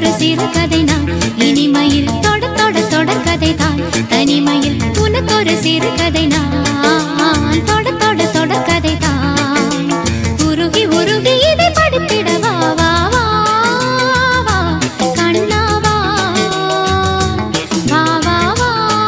உனக்கொரு சிறு கதை நான் இனிமையில் தொட தொட தொடர் கதை தான் தனிமையில் உனக்கொரு சிறு கதை நான் தொட தொட தொடர் கதை தான் உருகி உருகி இதை படித்திட வா வா வா வா கண்ணா வா வா வா வா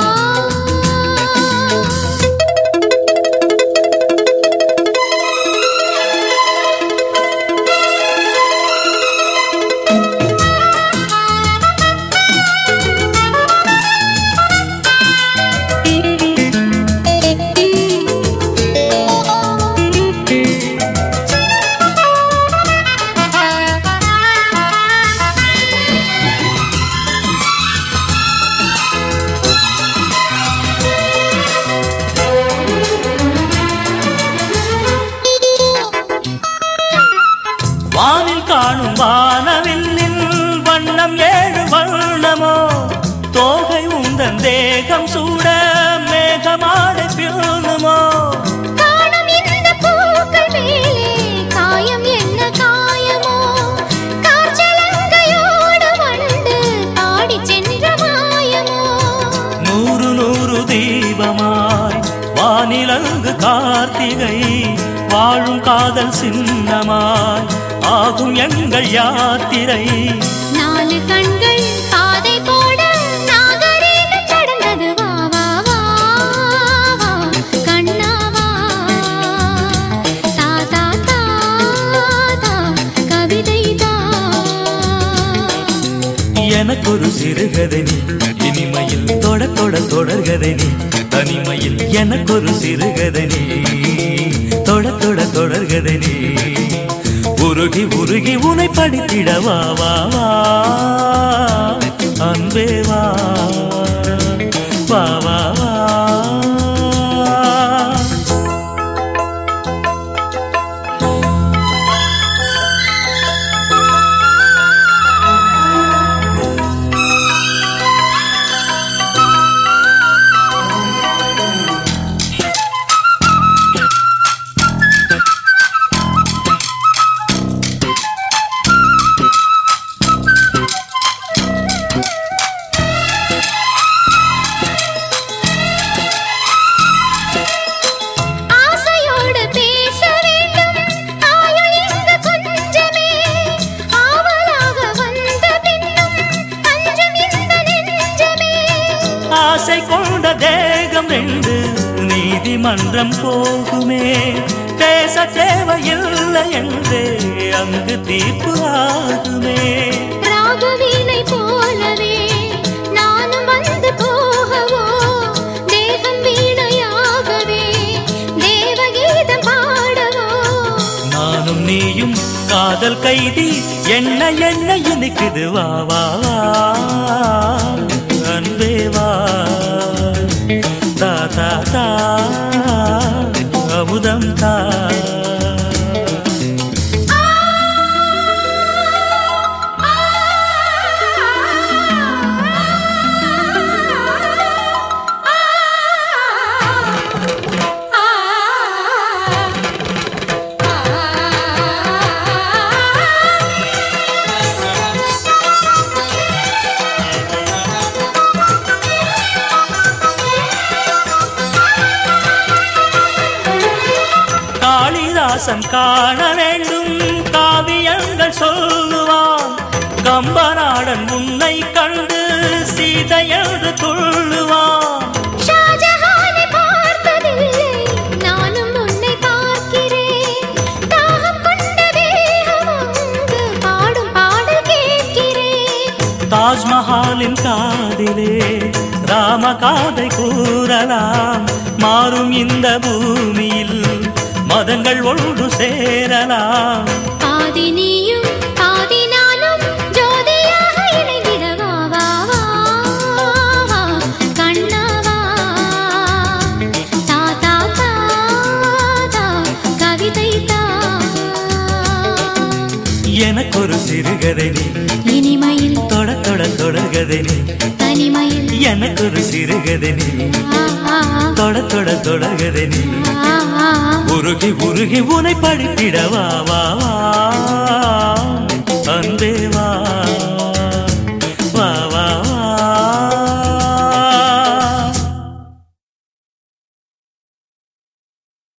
வானில் காணும் வானவில்லின் வண்ணம் ஏழு வண்ணமோ தோகை உந்தன் தேகம் சூட மேகமாடை பிறனுமோ காணும் இந்த பூக்கள் மேலே காயம் என்ன காயமோ காற்றலங்கையோடு வண்டு பாடிச் சென்ற மாயமோ நூறு நூறு தீபமாய் வானிலங்கு கார்த்திகை வாழும் காதல் சின்னமாய் ஆகும் எங்கள் யாத்திரை நாலு கண்கள் பாதை போட நாகரீகம் கடந்தது வா வா வா வா கண்ணா வா தா தா தா தா கவிதை தா எனக்கொரு சிறுகதை நீ இனிமையில் தொட தொட தொடர்கதை நீ தனிமையில் எனக்கொரு சிறுகதை நீ தொட தொட தொடர்கதை நீ உருகி உருகி உனை படித்திட வா வா வா அன்பே வா வா வா வா ஆசையோடு பேச வேண்டும் ஆயுள் இங்கு கொஞ்சமே ஆவலாக வந்த பின்னும் அஞ்சும் இந்த நெஞ்சமே ஆசை கொண்ட தேகம் ரெண்டு நீதிமன்றம் போகுமே பேச தேவையில்லை என்றே அங்கு தீர்ப்பு ஆகுமே ராகவீணை போலவே நானும் வந்து போகவோ தேகம் வீணையாகவே தேவகீதம் பாடவோ நானும் நீயும் காதல் கைதி என்ன என்ன இனிக்குது வா வா வா அன்பே வா தா தா தா அமுதம் தா காளிதாசன் காண வேண்டும் காவியங்கள் சொல்லுவான் கம்பநாடன் உன்னை கண்டு சீதையன்று துள்ளுவான் ஷாஜஹானை பார்த்ததில்லை நானும் உன்னை பார்க்கிறேன் தாகம் கொண்ட தேகம் அங்கு பாடும் பாடல் கேட்கிறேன் தாஜ்மஹாலின் காதிலே ராம காதை கூறலாம் மாறும் இந்த பூமியில் மதங்கள் ஒன்று சேரலாம் பாதி நீயும் பாதி நானும் ஜோதியாக இணைந்திட வா வா வா வா கண்ணா வா தா தா தா தா கவிதை தா எனக்கொரு சிறுகதை நீ இனிமையில் தொட தொட தொடர்கதை நீ தனிமையில் எனக்கொரு சிறுகதை நீ ஆ ஆ தொட தொட தொடர்கதை நீ ஆ ஆ உருகி உருகி உனை படித்திட வா வா வா அன்பே